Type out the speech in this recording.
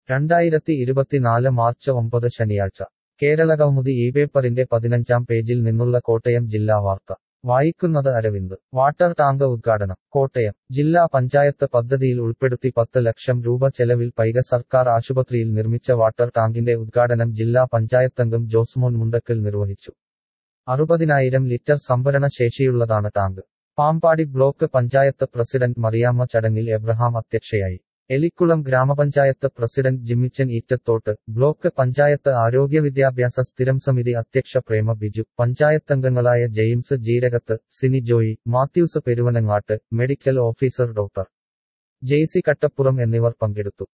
രണ്ടായിരത്തി ഇരുപത്തിനാല് മാർച്ച് ഒമ്പത് ശനിയാഴ്ച കേരളകൗമുദി ഈ പേപ്പറിന്റെ പതിനഞ്ചാം പേജിൽ നിന്നുള്ള കോട്ടയം ജില്ലാ വാർത്ത വായിക്കുന്നത് അരവിന്ദ് വാട്ടർ ടാങ്ക് ഉദ്ഘാടനം കോട്ടയം ജില്ലാ പഞ്ചായത്ത് പദ്ധതിയിൽ ഉൾപ്പെടുത്തി പത്ത് ലക്ഷം രൂപ ചെലവിൽ പൈക സർക്കാർ ആശുപത്രിയിൽ നിർമ്മിച്ച വാട്ടർ ടാങ്കിന്റെ ഉദ്ഘാടനം ജില്ലാ പഞ്ചായത്തംഗം ജോസ്മോൻ മുണ്ടക്കൽ നിർവഹിച്ചു അറുപതിനായിരം ലിറ്റർ സംഭരണ ശേഷിയുള്ളതാണ് tank Pampady block panchayat president Mariyamma ചടങ്ങിൽ എബ്രഹാം അധ്യക്ഷയായി എലിക്കുളം ഗ്രാമപഞ്ചായത്ത് പ്രസിഡന്റ് ജിമ്മിച്ചൻ ഈറ്റത്തോട്ട് ബ്ലോക്ക് പഞ്ചായത്ത് ആരോഗ്യ വിദ്യാഭ്യാസ സ്ഥിരം സമിതി അധ്യക്ഷ പ്രേമ ബിജു പഞ്ചായത്തംഗങ്ങളായ James Jeerakathu Sini Joy Mathews Peruvanangattu medical officer doctor Jaisy Kattappuram എന്നിവർ പങ്കെടുത്തു